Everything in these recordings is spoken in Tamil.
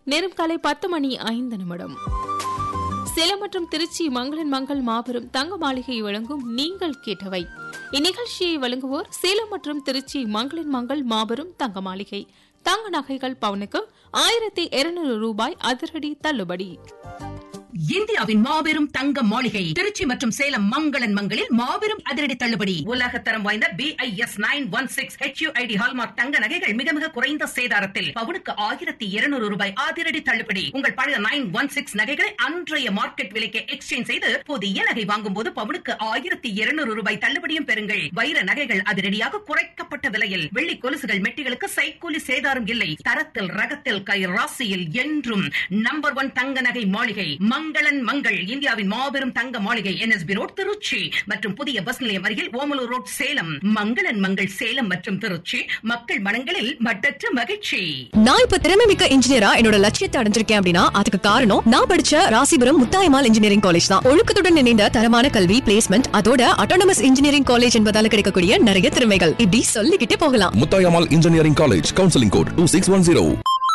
நேரம் காலை பத்து மணி ஐந்து நிமிடம் சேலம் மற்றும் திருச்சி மங்களன் மங்கள் மாபெரும் தங்க மாளிகை வழங்கும் நீங்கள் கேட்டவை இந்நிகழ்ச்சியை வழங்குவோர் சேலம் மற்றும் திருச்சி மங்களன் மங்கள் மாபெரும் தங்க மாளிகை தங்க நகைகள் பவுனுக்கு ஆயிரத்தி இருநூறு ரூபாய் அதிரடி தள்ளுபடி இந்தியாவின் மாபெரும் தங்க மாளிகை திருச்சி மற்றும் சேலம் மங்களன் மங்களில் மாபெரும் அதிரடி தள்ளுபடி உலக தரம் வாய்ந்த B I S nine one six HUID hallmark தங்க நகைகள் மிக மிக குறைந்த சேதாரத்தில் பவுனுக்கு ஆயிரத்தி இருநூறு ரூபாய் அதிரடி தள்ளுபடி உங்கள் பழைய நைன் ஒன் சிக்ஸ் நகைகளை அன்றைய மார்க்கெட் விலைக்கு எக்ஸ்சேஞ்ச் செய்து புதிய நகை வாங்கும் போது பவுனுக்கு ஆயிரத்தி இருநூறு ரூபாய் தள்ளுபடியும் பெறுங்கள் வைர நகைகள் அதிரடியாக குறைக்கப்பட்ட விலையில் வெள்ளி கொலுசுகள் மெட்டிகளுக்கு சைக்கூலி சேதாரம் இல்லை தரத்தில் ரகத்தில் கை ராசியில் என்றும் நம்பர் ஒன் தங்க நகை மாளிகை மங்களன் மங்கள் இந்தியாவின் மாபெரும் தங்க மாளிகை என்எஸ்பி ரோட் திருச்சி மற்றும் புதிய பஸ் நிலையம் அருகில் ஓமலூர் ரோட் சேலம் மங்களன் மங்கள் சேலம் மற்றும் திருச்சி மக்கள் மனங்களில் மட்டற்ற மகிழ்ச்சி நான் இப்ப திறமை மிக்க இன்ஜினியரா என்னோட லட்சியத்தை அடைஞ்சிருக்கேன் அப்படின்னா அதுக்கு காரணம் நான் படிச்ச ராசிபுரம் முத்தாயமால் இன்ஜினியரிங் காலேஜ் தான் ஒழுக்கத்துடன் இணைந்த தரமான கல்வி பிளேஸ்மெண்ட் அதோட அட்டானமஸ் இன்ஜினியரிங் காலேஜ் என்பதால கிடைக்கக்கூடிய நிறைய திறமைகள் இப்படி சொல்லிக்கிட்டே போகலாம் Muthayammal engineering college counselling code two six one zero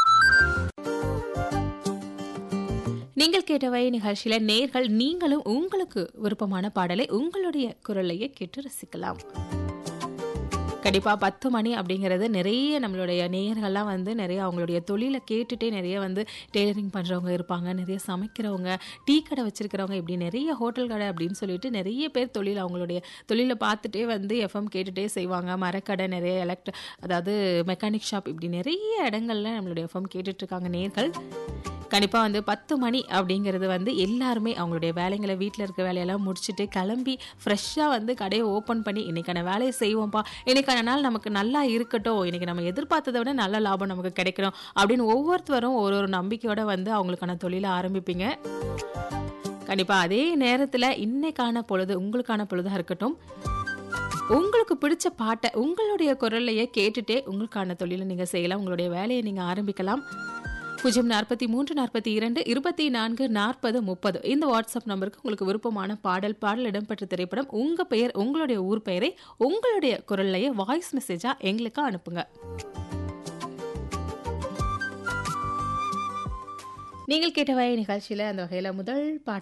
நீங்கள் கேட்டவை நிகழ்ச்சியில நேர்கள் நீங்களும் உங்களுக்கு விருப்பமான பாடலை உங்களுடைய குரலையே கேட்டு ரசிக்கலாம் கண்டிப்பாக பத்து மணி அப்படிங்கிறது நிறைய நம்மளுடைய நேயர்கள்லாம் வந்து நிறைய அவங்களுடைய தொழிலை கேட்டுட்டே நிறைய வந்து டெய்லரிங் பண்ணுறவங்க இருப்பாங்க நிறைய சமைக்கிறவங்க டீ கடை வச்சிருக்கிறவங்க இப்படி நிறைய ஹோட்டல் கடை அப்படின்னு சொல்லிட்டு நிறைய பேர் தொழில் அவங்களுடைய தொழிலை பார்த்துட்டே வந்து எஃப்எம் கேட்டுட்டே செய்வாங்க மரக்கடை நிறைய எலக்ட்ர அதாவது மெக்கானிக் ஷாப் இப்படி நிறைய இடங்கள்ல நம்மளுடைய எஃப்எம் கேட்டுட்ருக்காங்க நேர்கள் கண்டிப்பாக வந்து பத்து மணி அப்படிங்கிறது வந்து எல்லாருமே அவங்களுடைய வேலைங்களை வீட்டில் இருக்க வேலையெல்லாம் முடிச்சுட்டு கிளம்பி ஃப்ரெஷ்ஷாக வந்து கடையை ஓப்பன் பண்ணி இன்னைக்கான வேலையை செய்வோம்ப்பா இன்னைக்கான நாள் நமக்கு நல்லா இருக்கட்டும் இன்னைக்கு நம்ம எதிர்பார்த்ததை விட நல்ல லாபம் நமக்கு கிடைக்கணும் அப்படின்னு ஒவ்வொருத்தரும் ஒரு ஒரு நம்பிக்கையோட வந்து அவங்களுக்கான தொழிலை ஆரம்பிப்பீங்க கண்டிப்பாக அதே நேரத்தில் இன்னைக்கான பொழுது உங்களுக்கான பொழுதாக இருக்கட்டும் உங்களுக்கு பிடிச்ச பாட்டை உங்களுடைய குரலையே கேட்டுட்டே உங்களுக்கான தொழிலை நீங்கள் செய்யலாம் உங்களுடைய வேலையை நீங்கள் ஆரம்பிக்கலாம் பூஜ்ஜியம் நாற்பத்தி மூன்று நாற்பத்தி இரண்டு இருபத்தி நான்கு நாற்பது முப்பது இந்த வாட்ஸ்அப் நம்பருக்கு உங்களுக்கு விருப்பமான பாடல் பாடல் இடம்பெற்ற திரைப்படம் உங்கள் பெயர் உங்களுடைய ஊர் பெயரை உங்களுடைய குரல்லையே வாய்ஸ் மெசேஜாக எங்களுக்கு அனுப்புங்க நீங்கள் கேட்ட வகை நிகழ்ச்சியில் அந்த வகையில் முதல் பாடல்